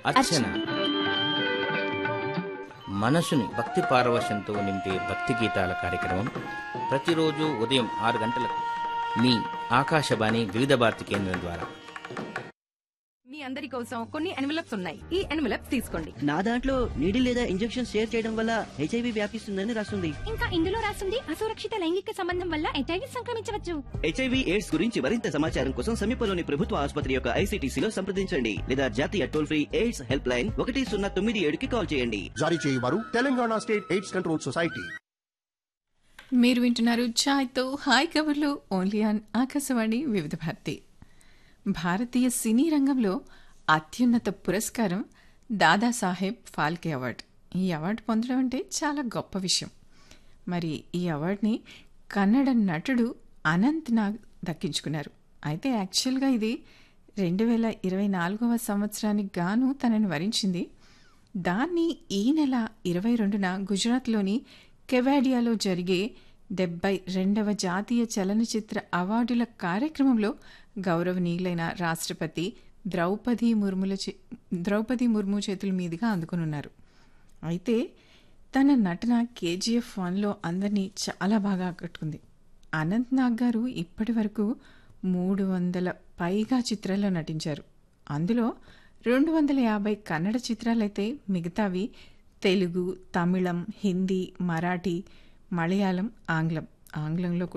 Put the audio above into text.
అర్చన మనసుని భక్తి పారవశంతో నింపే భక్తి గీతాల కార్యక్రమం ప్రతిరోజు ఉదయం ఆరు గంటలకు మీ ఆకాశవాణి వివిధ భారతి కేంద్రం ద్వారా మీ అందరి కోసం కొన్ని ఎన్వలప్స్ ఉన్నాయి ఈ ఎన్వలప్స్ తీసుకోండి నా దాంట్లో నీడి లేదా ఇంజెక్షన్ షేర్ చేయడం వల్ల హెచ్ఐవి వ్యాపిస్తుందని రాస్తుంది ఇంకా ఇందులో రాస్తుంది అసురక్షిత లైంగిక సంబంధం వల్ల హెచ్ఐవి సంక్రమించవచ్చు హెచ్ఐవి ఎయిడ్స్ గురించి మరింత సమాచారం కోసం సమీపంలోని ప్రభుత్వ ఆసుపత్రి యొక్క ఐసీటీసీలో సంప్రదించండి లేదా జాతీయ toll free AIDS help line ఒకటి సున్నా తొమ్మిది ఏడుకి కాల్ చేయండి జారీ చేయవారు Telangana state AIDS control society మీరు వింటున్నారు ఛాయ్తో హాయ్ కబుర్లు ఓన్లీ ఆన్ ఆకాశవాణి వివిధ భారతి భారతీయ సినీ రంగంలో అత్యున్నత పురస్కారం దాదాసాహెబ్ ఫాల్కే అవార్డు ఈ అవార్డు పొందడం అంటే చాలా గొప్ప విషయం మరి ఈ అవార్డుని కన్నడ నటుడు అనంత్ నాగ్ దక్కించుకున్నారు అయితే యాక్చువల్గా ఇది రెండు వేల ఇరవై నాలుగవ సంవత్సరానికి గాను తనను వరించింది దాన్ని ఈ నెల ఇరవై రెండున గుజరాత్లోని కెవాడియాలో జరిగే డెబ్బై రెండవ జాతీయ చలనచిత్ర అవార్డుల కార్యక్రమంలో గౌరవనీయులైన రాష్ట్రపతి ద్రౌపది ముర్ముల చే ద్రౌపది ముర్ము చేతుల మీదుగా అందుకునున్నారు అయితే తన నటన కేజీఎఫ్ వన్లో అందరినీ చాలా బాగా ఆకట్టుకుంది అనంత్ నాగ్ గారు ఇప్పటి వరకు మూడు వందల పైగా చిత్రాల్లో నటించారు అందులో రెండు వందల యాభై కన్నడ చిత్రాలైతే మిగతావి తెలుగు తమిళం హిందీ మరాఠీ మలయాళం ఆంగ్లం ఆంగ్లంలో కూడా